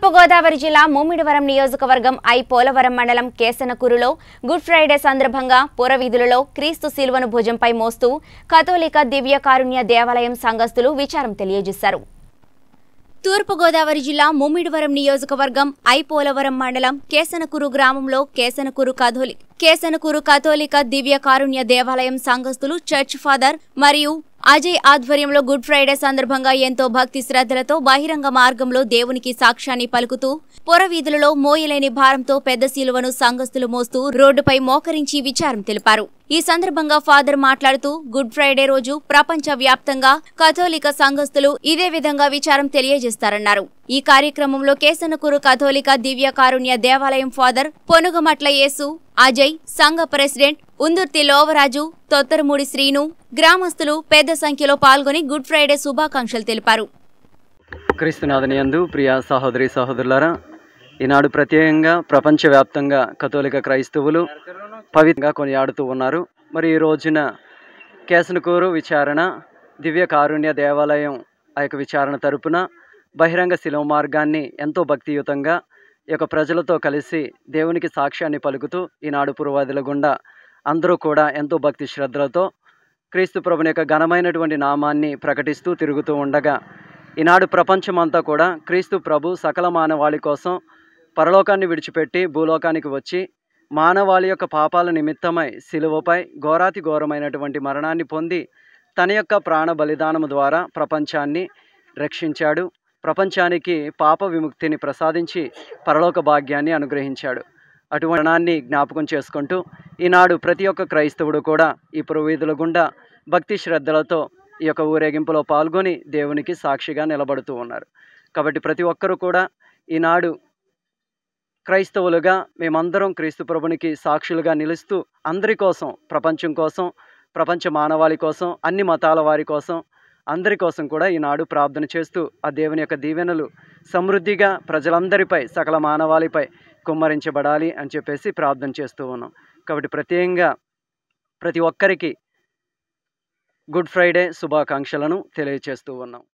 తూర్పుగోదావరి జిల్లా ముమ్మిడివరం నియోజకవర్గం ఐ పోలవరం మండలం కేసనకూరులో గుడ్ ఫ్రైడే సందర్భంగా పురవీధులలో క్రీస్తు శిలువను భుజంపై మోస్తూ కథోలిక దివ్య కారుణ్య దేవాలయం సంఘస్థులు విచారం తెలియజేశారు తూర్పుగోదావరి జిల్లా ముమ్మిడివరం నియోజకవర్గం ఐ పోలవరం మండలం కేసనకూరు గ్రామంలో కేసనకూరు కథోలి కేసనకూరు కథోలిక దివ్య కారుణ్య దేవాలయం సంఘస్థులు చర్చ్ ఫాదర్ మరియు అజయ్ ఆధ్వర్యంలో గుడ్ ఫ్రైడే సందర్భంగా ఎంతో భక్తి శ్రద్ధలతో బహిరంగ మార్గంలో దేవునికి సాక్ష్యాన్ని పలుకుతూ పొరవీధులలో మోయలేని భారంతో పెద్ద శీలువను సంఘస్థులు మోస్తూ రోడ్డుపై మోకరించి విచారం తెలిపారు ఈ సందర్భంగా ఫాదర్ మాట్లాడుతూ గుడ్ ఫ్రైడే రోజు ప్రపంచ వ్యాప్తంగా కథోలిక సంఘస్థులు ఇదే విధంగా విచారం తెలియజేస్తారన్నారు ఈ కార్యక్రమంలో కేసనకూరు కథోలిక దివ్య కారుణ్య దేవాలయం ఫాదర్ పొనుగమట్ల యేసు అజయ్ సంఘ ప్రెసిడెంట్ ఉందుర్తి లోవరాజు తొత్తరమూడి శ్రీను గ్రామస్తులు పెద్ద సంఖ్యలో పాల్గొని గుడ్ ఫ్రైడే శుభాకాంక్షలు తెలిపారు క్రీస్తునాథని యందు ప్రియ సహోదరి సహోదరులారా ఈనాడు ప్రత్యేకంగా ప్రపంచవ్యాప్తంగా కథోలిక క్రైస్తవులు పవిత్రంగా కొనియాడుతూ ఉన్నారు మరి ఈ రోజున కేసనకూరు విచారణ దివ్య కారుణ్య దేవాలయం ఆ యొక్క విచారణ తరపున బహిరంగ శిలవ మార్గాన్ని ఎంతో భక్తియుతంగా ఈ యొక్క ప్రజలతో కలిసి దేవునికి సాక్ష్యాన్ని పలుకుతూ ఈనాడు పురవాదుల గుండా అందరూ కూడా ఎంతో భక్తి శ్రద్ధలతో క్రీస్తు ప్రభుని యొక్క ఘనమైనటువంటి నామాన్ని ప్రకటిస్తూ తిరుగుతూ ఉండగా ఈనాడు ప్రపంచమంతా కూడా క్రీస్తు ప్రభు సకల మానవాళి కోసం పరలోకాన్ని విడిచిపెట్టి భూలోకానికి వచ్చి మానవాళి యొక్క పాపాల నిమిత్తమై శిలువపై ఘోరాతి ఘోరమైనటువంటి మరణాన్ని పొంది తన యొక్క ప్రాణ బలిదానము ద్వారా ప్రపంచాన్ని రక్షించాడు ప్రపంచానికి పాప విముక్తిని ప్రసాదించి పరలోక భాగ్యాన్ని అనుగ్రహించాడు అటువంటి మరణాన్ని జ్ఞాపకం చేసుకుంటూ ఈనాడు ప్రతి ఒక్క క్రైస్తవుడు కూడా ఈ పురోవీధుల గుండా భక్తి శ్రద్ధలతో ఈ యొక్క ఊరేగింపులో పాల్గొని దేవునికి సాక్షిగా నిలబడుతూ ఉన్నారు కాబట్టి ప్రతి ఒక్కరూ కూడా ఈనాడు క్రైస్తవులుగా మేమందరం క్రీస్తు ప్రభునికి సాక్షులుగా నిలుస్తూ అందరి కోసం ప్రపంచం కోసం ప్రపంచ మానవాళి కోసం అన్ని మతాల వారి కోసం అందరి కోసం కూడా ఈనాడు ప్రార్థన చేస్తూ ఆ దేవుని యొక్క దీవెనలు సమృద్ధిగా ప్రజలందరిపై సకల మానవాళిపై కుమ్మరించబడాలి అని చెప్పేసి ప్రార్థన చేస్తూ ఉన్నాం కాబట్టి ప్రత్యేకంగా ప్రతి ఒక్కరికి గుడ్ ఫ్రైడే శుభాకాంక్షలను తెలియజేస్తూ ఉన్నాం